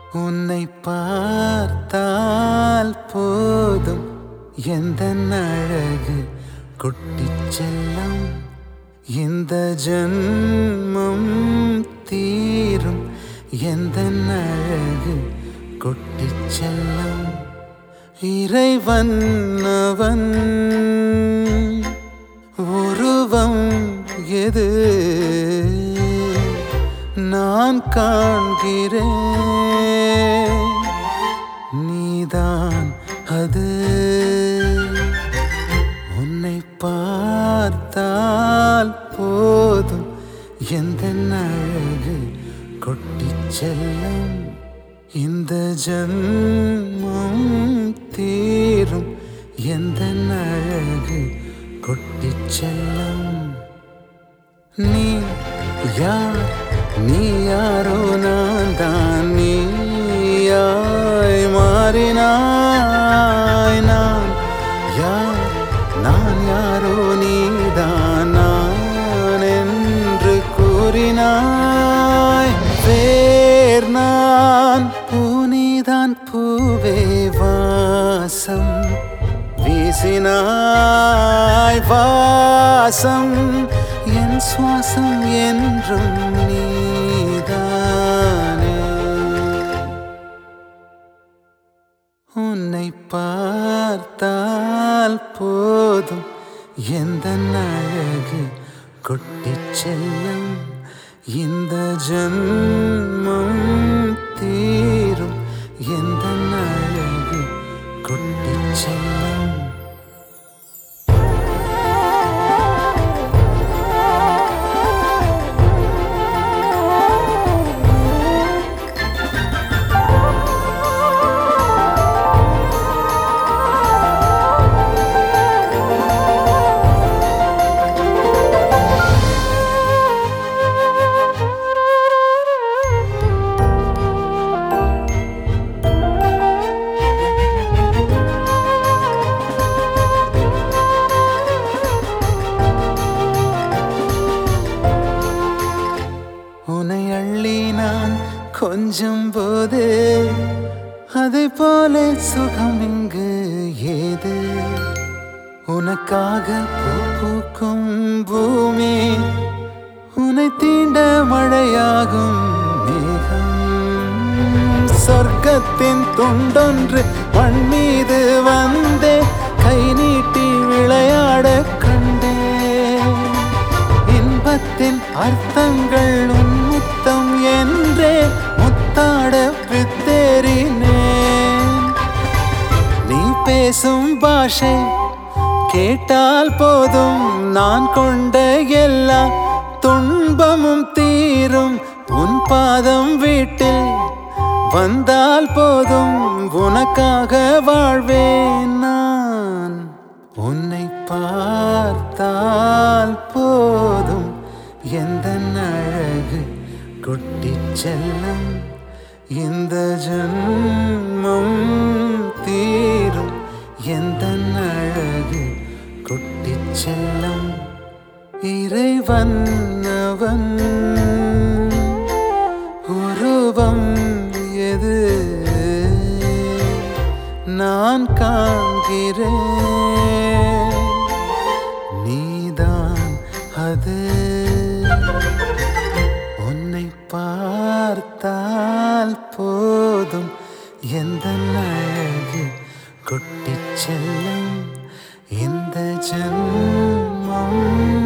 உன்னை பார்த்தால் போதும் எந்த அழகு குட்டிச் செல்லம் இந்த ஜன்மம் தீரும் எந்த அழகு குட்டிச் செல்லம் இறைவன் அவன் உருவம் எது நான் காண்கிறேன் நீதான் அது உன்னை பார்த்தால் போதும் எந்த அழகு கொட்டிச் செல்லும் இந்த ஜன்மம் தீரும் எந்த அழகு கொட்டிச் செல்லும் நீ யார் நீ யாரோ நான் தான் நீயாய் மாறினாய் நான் யார் நான் யாரோ நீதான் நான் என்று கூறினாய் வேர் நான் பூனிதான் பூவே வாசம் வீசினாய் வாசம் என் சுவாசம் என்றும் நீதானே உன்னை பார்த்தால் போதும் எந்த அழகு கொட்டிச் செல்லும் இந்த ஜன்மம் தீரும் எந்த அழகு கொட்டிச் செல்லும் உன்னை அள்ளி நான் கொஞ்சம் போது அதை போல சுகம் இங்கு ஏது உனக்காக பூ பூக்கும் பூமி உன்னை தீண்ட மழையாகும் மேகம் சொர்க்கத்தின் துண்டொன்று மண் மீது வந்தே கை நீட்டி விளையாட கண்டேன் இன்பத்தின் அர்த்தங்கள் உன் முத்தம் என்றே முத்தாட பித்தேறினேன் நீ பேசும் பாஷை கேட்டால் போதும் நான் கொண்ட எல்லா துன்பமும் தீரும் உன் பாதம் வீட்டில் வந்தால் போதும் உனக்காக வாழ்வேன் நான் உன்னை பார்த்தால் போதும் எந்த அழகு கொட்டிச் செல்லும் இந்த ஜன்மம் தீரும் எந்த அழகு கொட்டிச் செல்லும் இறைவன் அவன் உருவம் எது நான் காண்கிறேன் நீதான் அது உன்னை பார்த்தால் போதும் எந்த அழகு கொட்டிச் செல்லும் இந்த ஜன்மம்